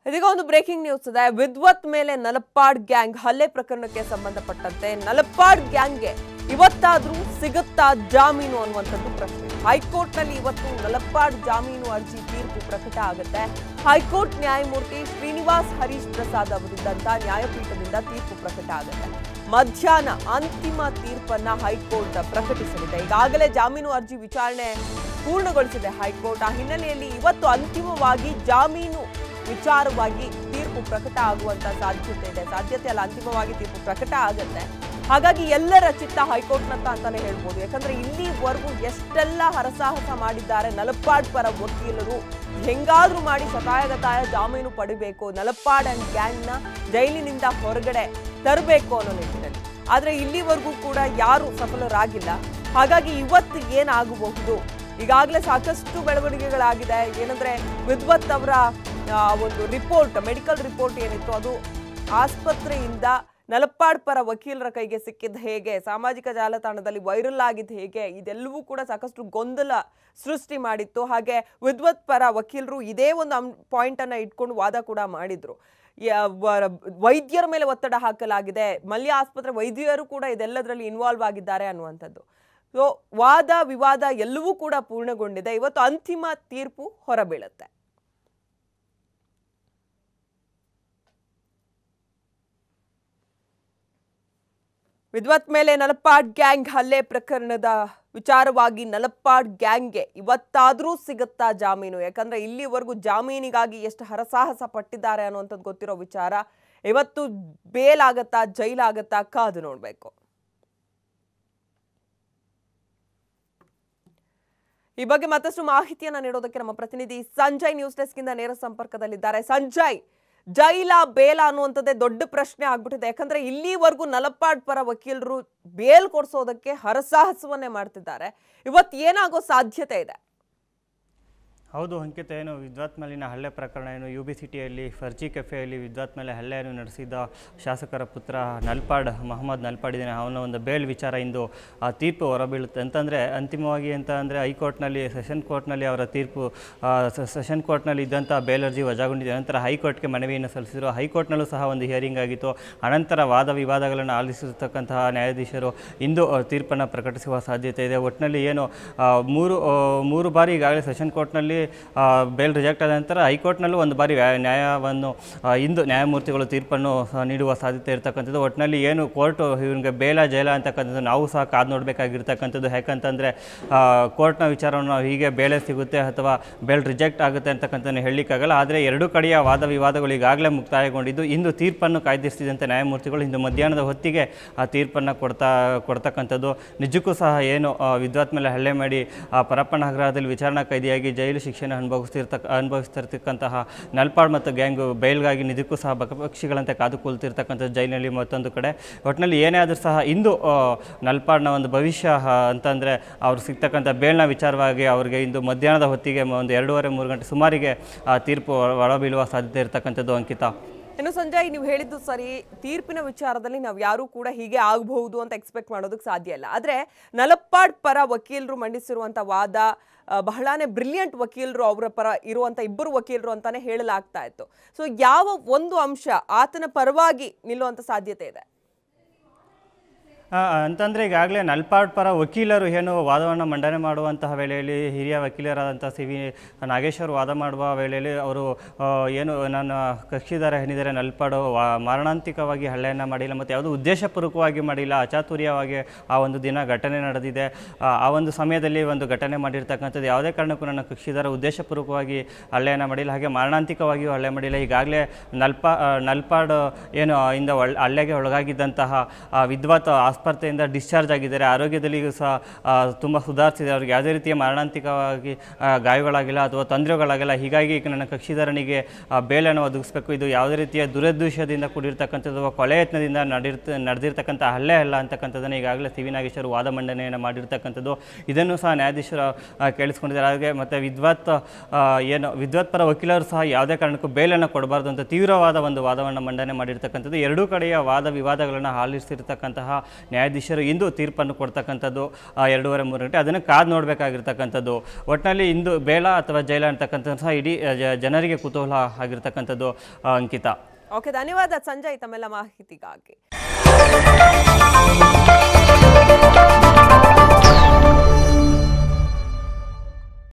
ಇದೀಗ ಒಂದು breaking news ಇದೆ ವಿದ್ವತ್ ಮೇಲೆ ನಲಪ್ಪಾಡ್ ಗ್ಯಾಂಗ್ ಹಲ್ಲೆ ಪ್ರಕರಣಕ್ಕೆ ಸಂಬಂಧಪಟ್ಟಂತೆ ನಲಪ್ಪಾಡ್ ಗ್ಯಾಂಗ್ಗೆ ಇವತ್ತಾದ್ರೂ ಸಿಗುತ್ತಾ ಜಾಮೀನು ಅನ್ನುವಂಥದ್ದು ಪ್ರಶ್ನೆ ಹೈಕೋರ್ಟ್ನಲ್ಲಿ ಇವತ್ತು ನಲಪ್ಪಾಡ್ ಜಾಮೀನು ಅರ್ಜಿ ತೀರ್ಪು ಪ್ರಕಟ ಆಗುತ್ತೆ ಹೈಕೋರ್ಟ್ ನ್ಯಾಯಮೂರ್ತಿ ಶ್ರೀನಿವಾಸ್ ಹರೀಶ್ ಪ್ರಸಾದ್ ಅವರಿದ್ದಂತ ನ್ಯಾಯಪೀಠದಿಂದ ತೀರ್ಪು ಪ್ರಕಟ ಆಗುತ್ತೆ ಮಧ್ಯಾಹ್ನ ಅಂತಿಮ ತೀರ್ಪನ್ನ ಹೈಕೋರ್ಟ್ ಪ್ರಕಟಿಸಲಿದೆ ಈಗಾಗಲೇ ಜಾಮೀನು ಅರ್ಜಿ ವಿಚಾರಣೆ ಪೂರ್ಣಗೊಳಿಸಿದೆ ಹೈಕೋರ್ಟ್ ಆ ಹಿನ್ನೆಲೆಯಲ್ಲಿ ಇವತ್ತು ಅಂತಿಮವಾಗಿ ಜಾಮೀನು ವಿಚಾರವಾಗಿ ತೀರ್ಪು ಪ್ರಕಟ ಆಗುವಂತ ಸಾಧ್ಯತೆ ಇದೆ ಸಾಧ್ಯತೆ ಅಲ್ಲ ಅಂತಿಮವಾಗಿ ತೀರ್ಪು ಪ್ರಕಟ ಆಗುತ್ತೆ ಹಾಗಾಗಿ ಎಲ್ಲರ ಚಿತ್ತ ಹೈಕೋರ್ಟ್ನತ್ತ ಅಂತಾನೆ ಹೇಳ್ಬೋದು ಯಾಕಂದ್ರೆ ಇಲ್ಲಿವರೆಗೂ ಎಷ್ಟೆಲ್ಲ ಹರಸಾಹಸ ಮಾಡಿದ್ದಾರೆ ನಲಪ್ಪಾಡ್ ಪರ ವಕೀಲರು ಹೆಂಗಾದ್ರೂ ಮಾಡಿ ಶತಾಯಗತಾಯ ಜಾಮೀನು ಪಡಿಬೇಕು ನಲಪ್ಪಾಡ್ ಅಂಡ್ ಗ್ಯಾಂಗ್ನ ಜೈಲಿನಿಂದ ಹೊರಗಡೆ ತರಬೇಕು ಅನ್ನೋ ನಿಟ್ಟಿನಲ್ಲಿ ಆದ್ರೆ ಇಲ್ಲಿವರೆಗೂ ಕೂಡ ಯಾರು ಸಫಲರಾಗಿಲ್ಲ ಹಾಗಾಗಿ ಇವತ್ತು ಏನಾಗಬಹುದು ಈಗಾಗಲೇ ಸಾಕಷ್ಟು ಬೆಳವಣಿಗೆಗಳಾಗಿದೆ ಏನಂದ್ರೆ ವಿದ್ವತ್ ಅವರ ಆ, ಒಂದು ರಿಪೋರ್ಟ್ ಮೆಡಿಕಲ್ ರಿಪೋರ್ಟ್ ಏನಿತ್ತು ಅದು ಆಸ್ಪತ್ರೆಯಿಂದ ನಲಪ್ಪಾಡ್ ಪರ ವಕೀಲರ ಕೈಗೆ ಸಿಕ್ಕಿದ್ದು ಹೇಗೆ ಸಾಮಾಜಿಕ ಜಾಲತಾಣದಲ್ಲಿ ವೈರಲ್ ಆಗಿದ್ದು ಹೇಗೆ ಇದೆಲ್ಲವೂ ಕೂಡ ಸಾಕಷ್ಟು ಗೊಂದಲ ಸೃಷ್ಟಿ ಮಾಡಿತ್ತು ಹಾಗೆ ವಿದ್ವತ್ ಪರ ವಕೀಲರು ಇದೇ ಒಂದು ಪಾಯಿಂಟ್ ಅನ್ನ ಇಟ್ಕೊಂಡು ವಾದ ಕೂಡ ಮಾಡಿದ್ರು ಯ- ವ- ವೈದ್ಯರ ಮೇಲೆ ಒತ್ತಡ ಹಾಕಲಾಗಿದೆ ಮಲ್ಯ ಆಸ್ಪತ್ರೆ ವೈದ್ಯರು ಕೂಡ ಇದೆಲ್ಲದರಲ್ಲಿ ಇನ್ವಾಲ್ವ್ ಆಗಿದ್ದಾರೆ ಅನ್ನುವಂಥದ್ದು ಸೊ ವಾದ ವಿವಾದ ಎಲ್ಲವೂ ಕೂಡ ಪೂರ್ಣಗೊಂಡಿದೆ ಇವತ್ತು ಅಂತಿಮ ತೀರ್ಪು ಹೊರಬೀಳುತ್ತೆ ವಿದ್ವತ್ ಮೇಲೆ ನಲಪ್ಪಾಡ್ ಗ್ಯಾಂಗ್ ಹಲ್ಲೆ ಪ್ರಕರಣದ ವಿಚಾರವಾಗಿ ನಲಪ್ಪಾಡ್ ಗ್ಯಾಂಗ್ಗೆ ಇವತ್ತಾದ್ರೂ ಸಿಗುತ್ತಾ ಜಾಮೀನು ಯಾಕಂದ್ರೆ ಇಲ್ಲಿವರೆಗೂ ಜಾಮೀನಿಗಾಗಿ ಎಷ್ಟು ಹರಸಾಹಸ ಪಟ್ಟಿದ್ದಾರೆ ಅನ್ನುವಂಥದ್ದು ಗೊತ್ತಿರೋ ವಿಚಾರ ಇವತ್ತು ಬೇಲ್ ಆಗತ್ತಾ ಜೈಲಾಗತ್ತಾ ಕಾದು ನೋಡ್ಬೇಕು ಈ ಬಗ್ಗೆ ಮತ್ತಷ್ಟು ಮಾಹಿತಿಯನ್ನ ನೀಡೋದಕ್ಕೆ ನಮ್ಮ ಪ್ರತಿನಿಧಿ ಸಂಜಯ್ ನ್ಯೂಸ್ ಡೆಸ್ಕ್ ಇಂದ ನೇರ ಸಂಪರ್ಕದಲ್ಲಿದ್ದಾರೆ ಸಂಜಯ್ ಜೈಲ ಬೇಲ ಅನ್ನುವಂಥದ್ದೇ ದೊಡ್ಡ ಪ್ರಶ್ನೆ ಆಗ್ಬಿಟ್ಟಿದೆ ಯಾಕಂದ್ರೆ ಇಲ್ಲಿವರೆಗೂ ನಲಪ್ಪಾಡ್ ಪರ ವಕೀಲರು ಬೇಲ್ ಕೊಡ್ಸೋದಕ್ಕೆ ಹರಸಾಹಸವನ್ನೇ ಮಾಡ್ತಿದ್ದಾರೆ ಇವತ್ತು ಏನಾಗೋ ಸಾಧ್ಯತೆ ಇದೆ ಹೌದು ಅಂಕಿತ ಏನು ವಿದ್ವತ್ ಮೇಲಿನ ಹಲ್ಲೆ ಪ್ರಕರಣ ಏನು ಯು ಬಿ ಸಿಟಿಯಲ್ಲಿ ಫರ್ಜಿ ಕೆಫೆಯಲ್ಲಿ ವಿದ್ವತ್ ಮೇಲೆ ಹಲ್ಲೆಯನ್ನು ನಡೆಸಿದ ಶಾಸಕರ ಪುತ್ರ ನಲ್ಪಾಡ್ ಮೊಹಮ್ಮದ್ ನಲ್ಪಾಡ್ ಇದ್ದಾನೆ ಅವನ ಒಂದು ಬೇಲ್ ವಿಚಾರ ಇಂದು ಆ ತೀರ್ಪು ಹೊರಬೀಳುತ್ತೆ ಅಂತಂದರೆ ಅಂತಿಮವಾಗಿ ಅಂತ ಅಂದರೆ ಹೈಕೋರ್ಟ್ನಲ್ಲಿ ಸೆಷನ್ ಕೋರ್ಟ್ನಲ್ಲಿ ಅವರ ತೀರ್ಪು ಆ, ಸ- ಸೆಷನ್ ಕೋರ್ಟ್ನಲ್ಲಿ ಇದ್ದಂಥ ಬೇಲ್ ಅರ್ಜಿ ವಜಾಗೊಂಡಿದೆ ನಂತರ ಹೈಕೋರ್ಟ್ಗೆ ಮನವಿಯನ್ನು ಸಲ್ಲಿಸಿದರು ಹೈಕೋರ್ಟ್ನಲ್ಲೂ ಸಹ ಒಂದು ಹಿಯರಿಂಗ್ ಆಗಿತ್ತು ಅನಂತರ ವಾದ ವಿವಾದಗಳನ್ನು ಆಲಿಸಿರ್ತಕ್ಕಂತಹ ನ್ಯಾಯಾಧೀಶರು ಇಂದು ಆ, ತೀರ್ಪನ್ನು ಪ್ರಕಟಿಸುವ ಸಾಧ್ಯತೆ ಇದೆ ಒಟ್ಟಿನಲ್ಲಿ ಏನು ಆ, ಮೂರು ಆ, ಮೂರು ಬಾರಿ ಈಗಾಗಲೇ ಸೆಷನ್ ಕೋರ್ಟ್ನಲ್ಲಿ ಆ, ಬೇಲ್ ರಿಜೆಕ್ಟ್ ಆದ ನಂತರ ಹೈಕೋರ್ಟ್ನಲ್ಲೂ ಒಂದು ಬಾರಿ ವ್ಯಾ- ನ್ಯಾಯವನ್ನು ಆ, ಇಂದು ನ್ಯಾಯಮೂರ್ತಿಗಳು ತೀರ್ಪನ್ನು ಸಹ ನೀಡುವ ಸಾಧ್ಯತೆ ಇರತಕ್ಕಂಥದ್ದು ಒಟ್ಟಿನಲ್ಲಿ ಏನು ಕೋರ್ಟು ಇವನಿಗೆ ಬೇಲ ಜೈಲ ಅಂತಕ್ಕಂಥದ್ದು ನಾವು ಸಹ ಕಾದು ನೋಡಬೇಕಾಗಿರ್ತಕ್ಕಂಥದ್ದು ಯಾಕಂತಂದರೆ ಕೋರ್ಟ್ನ ವಿಚಾರವನ್ನು ನಾವು ಹೀಗೆ ಬೇಳೆ ಸಿಗುತ್ತೆ ಅಥವಾ ಬೇಲ್ ರಿಜೆಕ್ಟ್ ಆಗುತ್ತೆ ಅಂತಕ್ಕಂಥದ್ದು ಹೇಳಲಿಕ್ಕಾಗಲ್ಲ ಆದರೆ ಎರಡೂ ಕಡೆಯ ವಾದ ವಿವಾದಗಳು ಈಗಾಗಲೇ ಮುಕ್ತಾಯಗೊಂಡಿದ್ದು ಇಂದು ತೀರ್ಪನ್ನು ಕಾಯ್ದಿರಿಸಿದಂತೆ ನ್ಯಾಯಮೂರ್ತಿಗಳು ಇಂದು ಮಧ್ಯಾಹ್ನದ ಹೊತ್ತಿಗೆ ಆ ತೀರ್ಪನ್ನು ಕೊಡ್ತಾ ಕೊಡ್ತಕ್ಕಂಥದ್ದು ನಿಜಕ್ಕೂ ಸಹ ಏನು ಆ, ವಿದ್ವತ್ ಮೇಲೆ ಹಲ್ಲೆ ಮಾಡಿ ಆ ಪರಪ್ಪನ ಆಗ್ರಹದಲ್ಲಿ ವಿಚಾರಣಾ ಕೈದಿಯಾಗಿ ಜೈಲು ಶಿಕ್ಷೆಯನ್ನು ಅನುಭವಿಸ್ತಿರ್ತಕ್ಕ ಅನುಭವಿಸ್ತಿರ್ತಕ್ಕಂತಹ ನಲ್ಪಾಡ್ ಮತ್ತು ಗ್ಯಾಂಗು ಬೈಲ್ಗಾಗಿ ನಿಜಕ್ಕೂ ಸಹ ಬಕಪಕ್ಷಿಗಳಂತೆ ಕಾದು ಕೂಲ್ತಿರ್ತಕ್ಕಂಥದ್ದು ಜೈಲಿನಲ್ಲಿ ಮತ್ತೊಂದು ಕಡೆ ಒಟ್ಟಿನಲ್ಲಿ ಏನೇ ಆದರೂ ಸಹ ಇಂದು ಆ, ನಲ್ಪಾಡ್ನ ಒಂದು ಭವಿಷ್ಯ ಆ, ಅಂತಂದರೆ ಅವ್ರು ಸಿಗ್ತಕ್ಕಂಥ ಬೇಲ್ನ ವಿಚಾರವಾಗಿ ಅವರಿಗೆ ಇಂದು ಮಧ್ಯಾಹ್ನದ ಹೊತ್ತಿಗೆ ಮ- ಒಂದು ಎರಡೂವರೆ ಮೂರು ಗಂಟೆ ಸುಮಾರಿಗೆ ಆ ತೀರ್ಪು ಹೊರ- ಹೊರಬೀಳುವ ಸಾಧ್ಯತೆ ಇರತಕ್ಕಂಥದ್ದು ಅಂಕಿತ ಇನ್ನು ಸಂಜಯ್ ನೀವು ಹೇಳಿದ್ದು ಸರಿ ತೀರ್ಪಿನ ವಿಚಾರದಲ್ಲಿ ನಾವು ಯಾರೂ ಕೂಡ ಹೀಗೆ ಆಗಬಹುದು ಅಂತ ಎಕ್ಸ್ಪೆಕ್ಟ್ ಮಾಡೋದಕ್ಕೆ ಸಾಧ್ಯ ಇಲ್ಲ ಆದ್ರೆ ನಲಪ್ಪಾಡ್ ಪರ ವಕೀಲರು ಮಂಡಿಸಿರುವಂತ ವಾದ ಆ, ಬಹಳಾನೇ ಬ್ರಿಲಿಯಂಟ್ ವಕೀಲರು ಅವರ ಪರ ಇರುವಂತ ಇಬ್ಬರು ವಕೀಲರು ಅಂತಾನೆ ಹೇಳಲಾಗ್ತಾ ಇತ್ತು ಸೊ ಯಾವ ಒಂದು ಅಂಶ ಆತನ ಪರವಾಗಿ ನಿಲ್ಲುವಂತ ಸಾಧ್ಯತೆ ಇದೆ ಆ, ಅಂತಂದರೆ ಈಗಾಗಲೇ ನಲ್ಪಾಡ್ ಪರ ವಕೀಲರು ಏನು ವಾದವನ್ನು ಮಂಡನೆ ಮಾಡುವಂತಹ ವೇಳೆಯಲ್ಲಿ ಹಿರಿಯ ವಕೀಲರಾದಂಥ ಸಿ ವಿ ನಾಗೇಶ್ವರ್ ವಾದ ಮಾಡುವ ವೇಳೆಯಲ್ಲಿ ಅವರು ಆ, ಏನು ನನ್ನ ಕಕ್ಷಿದಾರ ಏನಿದ್ದಾರೆ ನಲ್ಪಾಡು ವಾ ಮಾರಣಾಂತಿಕವಾಗಿ ಹಲ್ಲೆಯನ್ನು ಮಾಡಿಲ್ಲ ಮತ್ತು ಯಾವುದೂ ಉದ್ದೇಶಪೂರ್ವಕವಾಗಿ ಮಾಡಿಲ್ಲ ಅಚಾತುರ್ಯವಾಗಿ ಆ ಒಂದು ದಿನ ಘಟನೆ ನಡೆದಿದೆ ಆ, ಆ ಒಂದು ಸಮಯದಲ್ಲಿ ಒಂದು ಘಟನೆ ಮಾಡಿರ್ತಕ್ಕಂಥದ್ದು ಯಾವುದೇ ಕಾರಣಕ್ಕೂ ನನ್ನ ಕಕ್ಷಿದಾರ ಉದ್ದೇಶಪೂರ್ವಕವಾಗಿ ಹಲ್ಲೆಯನ್ನು ಮಾಡಿಲ್ಲ ಹಾಗೆ ಮಾರಣಾಂತಿಕವಾಗಿಯೂ ಹಲ್ಲೆ ಮಾಡಿಲ್ಲ ಈಗಾಗಲೇ ನಲ್ಪ ಆ, ನಲ್ಪಾಡ್ ಏನು ಇಂದ ಒಳ್ ಹಲ್ಲೆಗೆ ಒಳಗಾಗಿದ್ದಂತಹ ಆ, ವಿದ್ವತ್ ಆಸ್ಪತ್ರೆಯಿಂದ ಡಿಸ್ಚಾರ್ಜ್ ಆಗಿದ್ದಾರೆ ಆರೋಗ್ಯದಲ್ಲಿಯೂ ಸಹ ತುಂಬ ಸುಧಾರಿಸಿದೆ ಅವ್ರಿಗೆ ಯಾವುದೇ ರೀತಿಯ ಮಾರಣಾಂತಿಕವಾಗಿ ಆ, ಗಾಯಗಳಾಗಿಲ್ಲ ಅಥವಾ ತೊಂದರೆಗಳಾಗಿಲ್ಲ ಹೀಗಾಗಿ ಈಗ ನನ್ನ ಕಕ್ಷಿದಾರನಿಗೆ ಆ, ಬೇಲನ್ನು ಒದಗಿಸಬೇಕು ಇದು ಯಾವುದೇ ರೀತಿಯ ದುರದೃಶ್ಯದಿಂದ ಕೂಡಿರ್ತಕ್ಕಂಥದ್ದು ಅಥವಾ ಕೊಲೆ ಯತ್ನದಿಂದ ನಡೆರ್ತ ನಡೆದಿರ್ತಕ್ಕಂಥ ಹಲ್ಲೆ ಅಲ್ಲ ಅಂತಕ್ಕಂಥದ್ದನ್ನು ಈಗಾಗಲೇ ಸಿ ವಿ ನಾಗೇಶ್ವರ ವಾದ ಮಂಡನೆಯನ್ನು ಮಾಡಿರ್ತಕ್ಕಂಥದ್ದು ಇದನ್ನು ಸಹ ನ್ಯಾಯಾಧೀಶರು ಆ, ಕೇಳಿಸ್ಕೊಂಡಿದ್ದಾರೆ ಹಾಗೆ ಮತ್ತು ವಿದ್ವತ್ ಆ, ಏನು ವಿದ್ವತ್ ಪರ ವಕೀಲರು ಸಹ ಯಾವುದೇ ಕಾರಣಕ್ಕೂ ಬೇಲನ್ನು ಕೊಡಬಾರ್ದು ಅಂತ ತೀವ್ರವಾದ ಒಂದು ವಾದವನ್ನು ಮಂಡನೆ ಮಾಡಿರ್ತಕ್ಕಂಥದ್ದು ಎರಡೂ ಕಡೆಯ ವಾದ ವಿವಾದಗಳನ್ನು ಆಲಿಸಿರ್ತಕ್ಕಂತಹ ನ್ಯಾಯಾಧೀಶರು ಇಂದು ತೀರ್ಪನ್ನು ಕೊಡ್ತಕ್ಕಂಥದ್ದು ಆ, ಎರಡೂವರೆ ಮೂರು ಗಂಟೆ ಅದನ್ನು ಕಾದು ನೋಡಬೇಕಾಗಿರ್ತಕ್ಕಂಥದ್ದು ಒಟ್ಟಿನಲ್ಲಿ ಇಂದು ಬೇಳ ಅಥವಾ ಜೈಲ ಅಂತಕ್ಕಂಥದ್ದು ಸಹ ಇಡೀ ಆ, ಜ- ಜನರಿಗೆ ಕುತೂಹಲ ಆಗಿರ್ತಕ್ಕಂಥದ್ದು ಆ, ಅಂಕಿತ ಓಕೆ ಧನ್ಯವಾದ ಸಂಜಯ್ ತಮ್ಮೆಲ್ಲ ಮಾಹಿತಿಗಾಗಿ